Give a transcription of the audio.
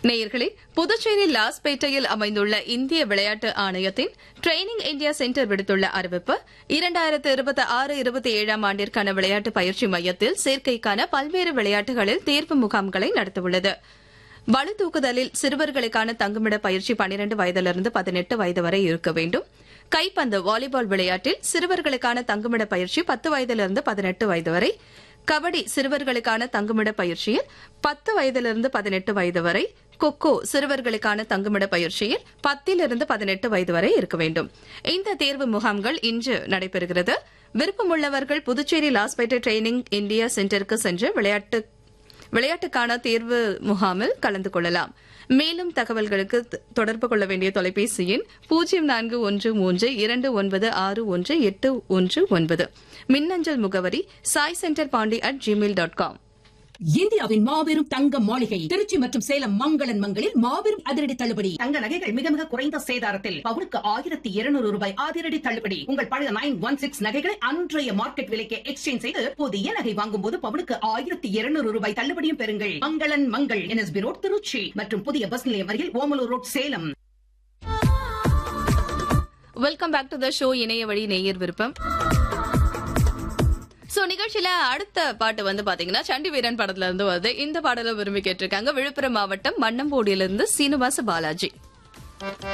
நேயர்களே புதுச்சேரி லாஸ்பேட்டையில் அமைந்துள்ள இந்திய விளையாட்டு ஆணையத்தின் ட்ரைனிங் இந்தியா சென்டர் விடுத்துள்ள அறிவிப்பு இரண்டாயிரத்து இருபத்தி ஆறு இருபத்தி ஏழாம் ஆண்டிற்கான விளையாட்டு பயிற்சி மையத்தில் சேர்க்கைக்கான பல்வேறு விளையாட்டுகளில் தேர்வு முகாம்களை நடத்தவுள்ளது பளு தூக்குதலில் சிறுவர்களுக்கான தங்குமிட பயிற்சி பனிரண்டு வயதிலிருந்து பதினெட்டு வயது வரை இருக்க வேண்டும் கைப்பந்து வாலிபால் விளையாட்டில் சிறுவர்களுக்கான தங்குமிட பயிற்சி பத்து வயதிலிருந்து பதினெட்டு வயது வரை கபடி சிறுவர்களுக்கான தங்குமிட பயிற்சியில் பத்து வயதிலிருந்து பதினெட்டு வயது வரை கொக்கோ சிறுவர்களுக்கான தங்குமிட பயிற்சியில் பத்திலிருந்து பதினெட்டு வயது வரை இருக்க வேண்டும் இந்த தேர்வு முகாம்கள் இன்று நடைபெறுகிறது விருப்பமுள்ளவர்கள் புதுச்சேரி லாஸ்பேட்டை ட்ரைனிங் இந்தியா சென்டருக்கு சென்று விளையாட்டு விளையாட்டுக்கான தேர்வு முகாமில் கலந்து கொள்ளலாம் மேலும் தகவல்களுக்கு த- தொடர்பு கொள்ள வேண்டிய தொலைபேசி எண் பூஜ்ஜியம் நான்கு ஒன்று மூன்று இரண்டு ஒன்பது ஆறு ஒன்று எட்டு ஒன்று ஒன்பது மின்னஞ்சல் முகவரி sai centre Pondy at Gmail dot com இந்தியாவின் மாபெரும் தங்க மாளிகை திருச்சி மற்றும் சேலம் மங்களன் மங்களில் மாபெரும் அதிரடி தள்ளுபடி தங்க நகைகள் மிக மிக குறைந்த சேதாரத்தில் பவுனுக்கு ஆயிரத்தி இருநூறு ரூபாய் அதிரடி தள்ளுபடி உங்கள் பழைய நைன் ஒன் சிக்ஸ் நகைகளை அன்றைய மார்க்கெட் விலைக்கு எக்ஸ்சேஞ்ச் செய்து புதிய நகை வாங்கும் போது பவுனுக்கு ஆயிரத்தி இருநூறு ரூபாய் தள்ளுபடியும் பெறுங்கள் மங்களன் மங்கள் என்எஸ்பி ரோட் திருச்சி மற்றும் புதிய பஸ் நிலையம் அருகில் Omalur road Salem welcome back to the show இணைய வழி நேயர் விருப்பம் சோ நிகழ்ச்சியில அடுத்த பாட்டு வந்து பாத்தீங்கன்னா சண்டி வீரன் படத்துல இருந்து வருது இந்த பாடலை விரும்பி கேட்டிருக்காங்க விழுப்புரம் மாவட்டம் மன்னம்போடியிலிருந்து சீனிவாச பாலாஜி